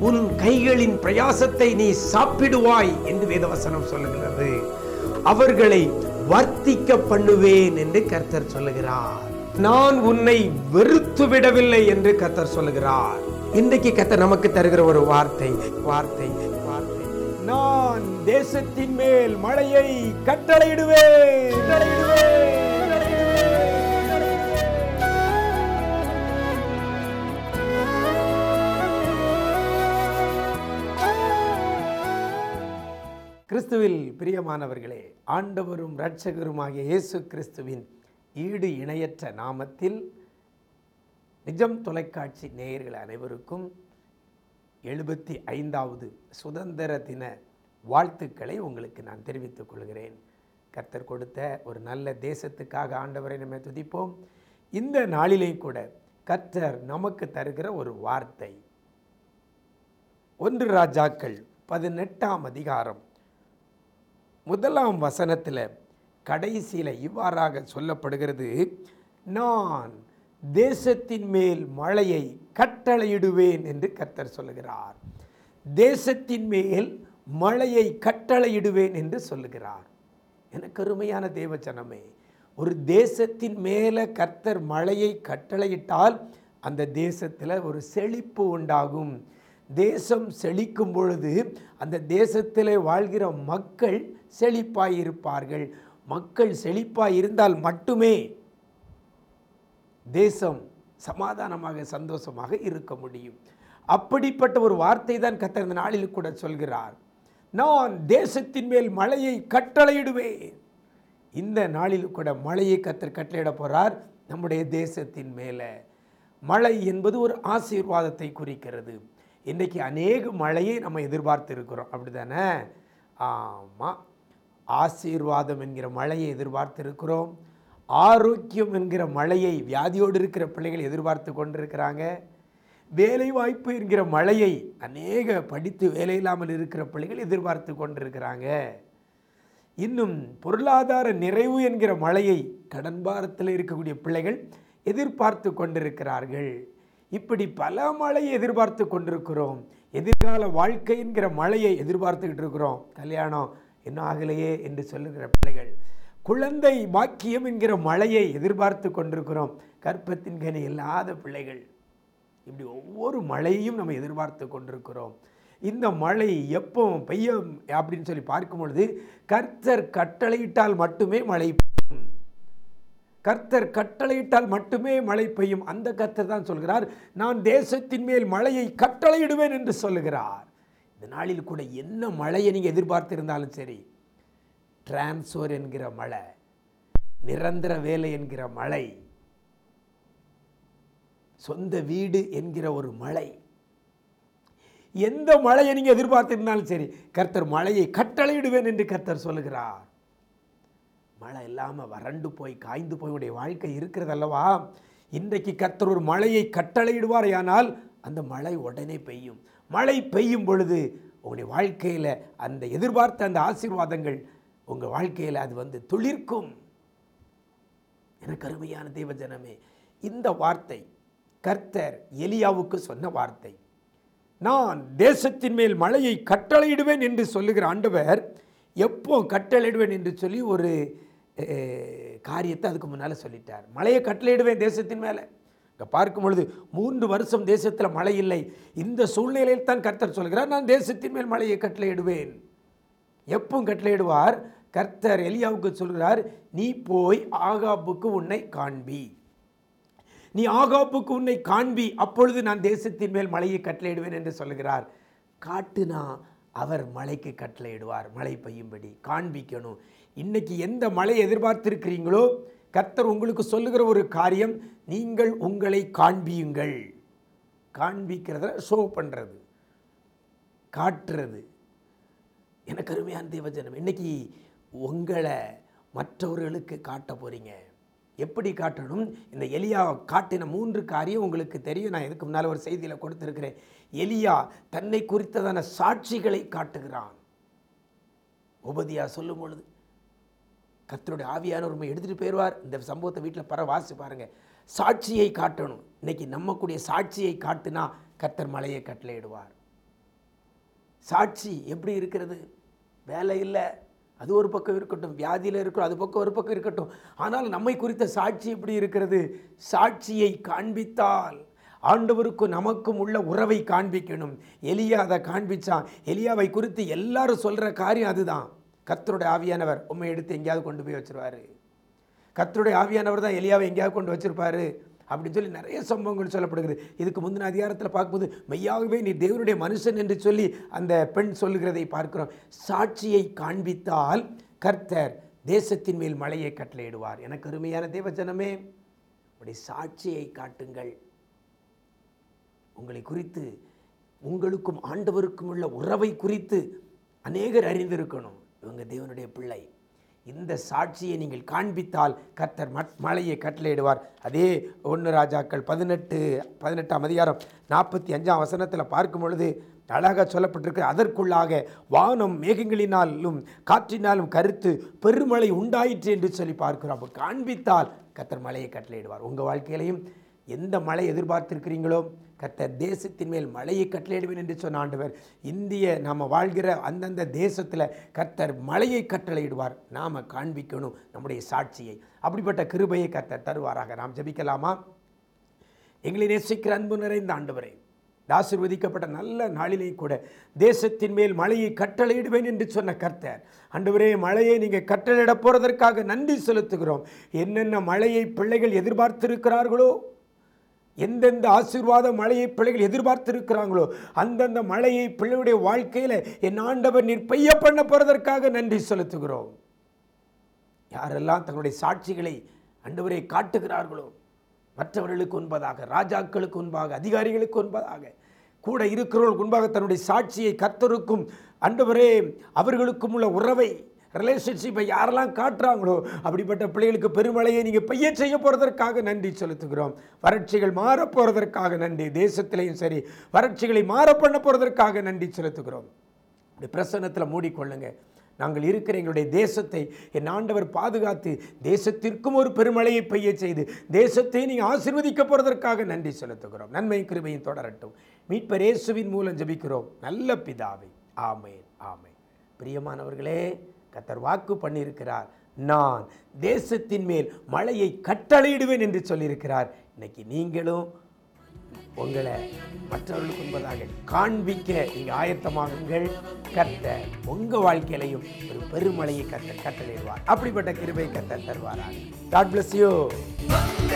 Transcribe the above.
உன் கைகளின் பிரயாசத்தை நீ சாப்பிடுவாய் என்று வேதவசனம் சொல்லுகிறது அவர்களை வர்த்திக்க பண்ணுவேன் என்று கர்த்தர் சொல்லுகிறார் நான் உன்னை வெறுத்து விடவில்லை என்று கர்த்தர் சொல்லுகிறார் இன்றைக்கு கர்த்தர் நமக்கு தருகிற ஒரு வார்த்தை வார்த்தை வார்த்தை நான் தேசத்தின் மேல் மழையை கட்டளையிடுவேன் கட்டளையிடுவேன், கிறிஸ்துவில் பிரியமானவர்களே ஆண்டவரும் இரட்சகருமாகிய இயேசு கிறிஸ்துவின் ஈடு இணையற்ற நாமத்தில் நிஜம் தொலைக்காட்சி நேயர்கள் அனைவருக்கும் எழுபத்தி ஐந்தாவது சுதந்திர தின வாழ்த்துக்களை உங்களுக்கு நான் தெரிவித்துக் கொள்கிறேன் கர்த்தர் கொடுத்த ஒரு நல்ல தேசத்துக்காக ஆண்டவரை நம்ம துதிப்போம் இந்த நாளிலே கூட கர்த்தர் நமக்கு தருகிற ஒரு வார்த்தை ஒன்று ராஜாக்கள் பதினெட்டாம் அதிகாரம் முதலாம் வசனத்தில் கடைசியில் இவ்வாறாக சொல்லப்படுகிறது நான் தேசத்தின் மேல் மழையை கட்டளையிடுவேன் என்று கர்த்தர் சொல்லுகிறார் தேசத்தின் மேல் மழையை கட்டளையிடுவேன் என்று சொல்லுகிறார் எனக்கு அருமையான தேவச்சனமே ஒரு தேசத்தின் மேலே கர்த்தர் மழையை கட்டளையிட்டால் அந்த தேசத்தில் ஒரு செழிப்பு உண்டாகும் தேசம் செழிக்கும் பொழுது அந்த தேசத்தில் வாழ்கிற மக்கள் செழிப்பாய் இருப்பார்கள் மக்கள் செழிப்பாய் இருந்தால் மட்டுமே தேசம் சமாதானமாக சந்தோஷமாக இருக்க முடியும் அப்படிப்பட்ட ஒரு வார்த்தை தான் கத்தர் இந்த நாளில் கூட சொல்கிறார் நான் தேசத்தின் மேல் மழையை கட்டளையிடுவேன் இந்த நாளில் கூட மழையை கத்தர் கட்டளையிட போகிறார் நம்முடைய தேசத்தின் மேலே மழை என்பது ஒரு ஆசீர்வாதத்தை குறிக்கிறது இன்றைக்கி அநேக மழையை நம்ம எதிர்பார்த்து இருக்கிறோம் அப்படி தானே ஆமாம் ஆசீர்வாதம் என்கிற மழையை எதிர்பார்த்து இருக்கிறோம் ஆரோக்கியம் என்கிற மழையை வியாதியோடு இருக்கிற பிள்ளைகள் எதிர்பார்த்து கொண்டிருக்கிறாங்க வேலை வாய்ப்பு என்கிற மழையை அநேக படித்து வேலை இல்லாமல் இருக்கிற பிள்ளைகள் எதிர்பார்த்து கொண்டிருக்கிறாங்க இன்னும் பொருளாதார நிறைவு என்கிற மழையை கடன் பாரத்தில் இருக்கக்கூடிய பிள்ளைகள் எதிர்பார்த்து கொண்டிருக்கிறார்கள் இப்படி பல மழையை எதிர்பார்த்து கொண்டிருக்கிறோம் எதிர்கால வாழ்க்கை என்கிற மழையை எதிர்பார்த்துக்கிட்டு இருக்கிறோம் கல்யாணம் என்ன ஆகலையே என்று சொல்லுகிற பிள்ளைகள் குழந்தை பாக்கியம் என்கிற மழையை எதிர்பார்த்து கொண்டிருக்கிறோம் கற்பத்தின் கனி இல்லாத பிள்ளைகள் இப்படி ஒவ்வொரு மழையும் நம்ம எதிர்பார்த்து கொண்டிருக்கிறோம் இந்த மழை எப்போ பெய்யும் அப்படின்னு சொல்லி பார்க்கும் பொழுது கர்த்தர் கட்டளையிட்டால் மட்டுமே மழை பெய்யும் கர்த்தர் கட்டளையிட்டால் மட்டுமே மழை பெய்யும் அந்த கர்த்தர் தான் சொல்கிறார் நான் தேசத்தின் மேல் மழையை கட்டளையிடுவேன் என்று சொல்லுகிறார் இந்த நாளில் கூட என்ன மழையை நீங்கள் எதிர்பார்த்திருந்தாலும் சரி டிரான்ஸ்ஃபர் என்கிற மழை நிரந்தர வேலை என்கிற மழை சொந்த வீடு என்கிற ஒரு மழை எந்த மழையை நீங்கள் எதிர்பார்த்திருந்தாலும் சரி கர்த்தர் மழையை கட்டளையிடுவேன் என்று கர்த்தர் சொல்லுகிறார் மழை இல்லாமல் வறண்டு போய் காய்ந்து போய் உடைய வாழ்க்கை இருக்கிறது அல்லவா இன்றைக்கு கர்த்தர் ஒரு மழையை கட்டளையிடுவார் ஆனால் அந்த மழை உடனே பெய்யும் மழை பெய்யும் பொழுது உங்களுடைய வாழ்க்கையில் அந்த எதிர்பார்த்த அந்த ஆசீர்வாதங்கள் உங்கள் வாழ்க்கையில் அது வந்து துளிர்க்கும் எனக்கு அருமையான தேவஜனமே இந்த வார்த்தை கர்த்தர் எலியாவுக்கு சொன்ன வார்த்தை நான் தேசத்தின் மேல் மழையை கட்டளையிடுவேன் என்று சொல்லுகிற ஆண்டவர் எப்போ கட்டளையிடுவேன் என்று சொல்லி ஒரு அஹ், காரியத்தை அதுக்கு முன்னால் சொல்லிட்டார் மழையை கட்டளையிடுவேன் தேசத்தின் மேலே இங்கே பார்க்கும் பொழுது மூன்று வருஷம் தேசத்தில் மழை இல்லை இந்த சூழ்நிலையில் தான் கர்த்தர் சொல்கிறார் நான் தேசத்தின் மேல் மழையை கட்டளையிடுவேன் எப்போ கட்டளையிடுவார் கர்த்தர் எலியாவுக்கு சொல்கிறார் நீ போய் ஆகாப்புக்கு உன்னை காண்பி நீ ஆகாப்புக்கு உன்னை காண்பி அப்பொழுது நான் தேசத்தின் மேல் மழையை கட்டளையிடுவேன் என்று சொல்கிறார் காட்டுனா அவர் மழைக்கு கட்டளையிடுவார் மழை பெய்யும்படி காண்பிக்கணும் இன்னைக்கு எந்த மழை எதிர்பார்த்திருக்கிறீங்களோ கர்த்தர் உங்களுக்கு சொல்லுகிற ஒரு காரியம் நீங்கள் உங்களை காண்பியுங்கள் காண்பிக்கிறத ஷோ பண்ணுறது காட்டுறது எனக்கு அருமையான தேவஜனம் இன்னைக்கு உங்களை மற்றவர்களுக்கு காட்ட போகிறீங்க எப்படி காட்டணும் இந்த எலியா காட்டின மூன்று காரியம் உங்களுக்கு தெரியும் நான் இதுக்கு முன்னால் ஒரு செய்தியில் கொடுத்துருக்கிறேன் எலியா தன்னை குறித்ததான சாட்சிகளை காட்டுகிறான் உபதியா சொல்லும் பொழுது கர்த்தருடைய ஆவியானவர் உண்மை எடுத்துகிட்டு போயிடுவார் இந்த சம்பவத்தை வீட்டில் பர வாசி பாருங்க சாட்சியை காட்டணும் இன்னைக்கு நம்மக்கூடிய சாட்சியை காட்டுனா கர்த்தர் மலையை கட்டளையிடுவார் சாட்சி எப்படி இருக்கிறது வேலை இல்லை அது ஒரு பக்கம் இருக்கட்டும் வியாதியில் இருக்கிறோம் அது பக்கம் ஒரு பக்கம் இருக்கட்டும் ஆனால் நம்மை குறித்த சாட்சி எப்படி இருக்கிறது சாட்சியை காண்பித்தால் ஆண்டவருக்கும் நமக்கும் உள்ள உறவை காண்பிக்கணும் எலியா அதை காண்பிச்சான் எலியாவை குறித்து எல்லாரும் சொல்கிற காரியம் அதுதான் கர்த்தருடைய ஆவியானவர் உண்மை எடுத்து எங்கேயாவது கொண்டு போய் வச்சிருவாரு கர்த்தருடைய ஆவியானவர் தான் எலியாவை எங்கேயாவது கொண்டு வச்சிருப்பாரு அப்படின்னு சொல்லி நிறைய சம்பவங்கள் சொல்லப்படுகிறது இதுக்கு முந்தின அதிகாரத்தில் பார்க்கும்போது மெய்யாகவே நீ தேவனுடைய மனுஷன் என்று சொல்லி அந்த பெண் சொல்லுகிறதை பார்க்கிறோம் சாட்சியை காண்பித்தால் கர்த்தர் தேசத்தின் மேல் மழையை கட்டளையிடுவார் எனக்கு அருமையான தேவஜனமே அப்படி சாட்சியை காட்டுங்கள் உங்களை குறித்து உங்களுக்கும் ஆண்டவருக்கும் உள்ள உறவை குறித்து அநேகர் அறிந்திருக்கணும் இவங்க தேவனுடைய பிள்ளை இந்த சாட்சியை நீங்கள் காண்பித்தால் கர்த்தர் மட் மலையை கட்டளையிடுவார் அதே ஒன்று ராஜாக்கள் பதினெட்டு பதினெட்டாம் அதிகாரம் நாற்பத்தி அஞ்சாம் வசனத்தில் பார்க்கும் பொழுது அழகாக சொல்லப்பட்டிருக்கு அதற்குள்ளாக வானம் மேகங்களினாலும் காற்றினாலும் கருத்து பெருமழை உண்டாயிற்று என்று சொல்லி பார்க்கிறோம் அப்போ காண்பித்தால் கர்த்தர் மலையை கட்டளையிடுவார் உங்கள் வாழ்க்கையிலையும் எந்த மழை எதிர்பார்த்திருக்கிறீங்களோ கர்த்தர் தேசத்தின் மேல் மழையை கட்டளையிடுவேன் என்று சொன்ன ஆண்டவர் இந்திய நாம் வாழ்கிற அந்தந்த தேசத்தில் கர்த்தர் மழையை கட்டளையிடுவார் நாம் காண்பிக்கணும் நம்முடைய சாட்சியை அப்படிப்பட்ட கிருபையை கர்த்தர் தருவாராக நாம் ஜெபிக்கலாமா எங்களை நேசிக்கிற அன்பு நிறைந்த ஆண்டவரே ஆசீர்வதிக்கப்பட்ட நல்ல நாளிலே கூட தேசத்தின் மேல் மழையை கட்டளையிடுவேன் என்று சொன்ன கர்த்தர் ஆண்டவரே மழையை நீங்கள் கட்டளையிட போகிறதற்காக நன்றி செலுத்துகிறோம் என்னென்ன மழையை பிள்ளைகள் எதிர்பார்த்திருக்கிறார்களோ எந்தெந்த ஆசீர்வாத மழையை பிள்ளைகள் எதிர்பார்த்திருக்கிறாங்களோ அந்தந்த மழையை பிள்ளையுடைய வாழ்க்கையில் என் ஆண்டவர் நீர் பெய்ய பண்ண போகிறதற்காக நன்றி செலுத்துகிறோம் யாரெல்லாம் தங்களுடைய சாட்சிகளை ஆண்டவரை காட்டுகிறார்களோ மற்றவர்களுக்கு முன்பதாக ராஜாக்களுக்கு முன்பாக அதிகாரிகளுக்கு முன்பதாக கூட இருக்கிறவர்களுக்கு முன்பாக தன்னுடைய சாட்சியை கர்த்தருக்கும் ஆண்டவரே அவர்களுக்கும் உள்ள உறவை ரிலேஷன்ஷிப்பை யாரெல்லாம் காட்டுறாங்களோ அப்படிப்பட்ட பிள்ளைகளுக்கு பெருமழையை நீங்கள் பெய்ய செய்ய போகிறதற்காக நன்றி செலுத்துகிறோம் வறட்சிகள் மாற போகிறதற்காக நன்றி தேசத்திலையும் சரி வறட்சிகளை மாற பண்ண போகிறதற்காக நன்றி செலுத்துகிறோம் இப்படி பிரசன்னத்தில் மூடிக்கொள்ளுங்க நாங்கள் இருக்கிற எங்களுடைய தேசத்தை என் ஆண்டவர் பாதுகாத்து தேசத்திற்கும் ஒரு பெருமழையை பெய்ய செய்து தேசத்தை நீங்கள் ஆசீர்வதிக்க போகிறதற்காக நன்றி செலுத்துகிறோம் நன்மை கிருபையும் தொடரட்டும் மீட்பர் இயேசுவின் மூலம் ஜெபிக்கிறோம் நல்ல பிதாவை ஆமேன் ஆமேன் பிரியமானவர்களே கத்தர் வாக்கு பண்ணியிருக்கிறார் நான் தேசத்தின் மேல் மழையை கட்டளையிடுவேன் என்று சொல்லியிருக்கிறார் இன்னைக்கு நீங்களும் உங்களை மற்றவர்களுக்கு முன்பதாக காண்பிக்க நீங்க ஆயத்தமாகுங்கள் கர்த்தர் உங்க வாழ்க்கையிலையும் ஒரு பெருமழையை கர்த்தர் கட்டளையிடுவார் அப்படிப்பட்ட கிருபை கர்த்தர் தருவாராக காட் bless you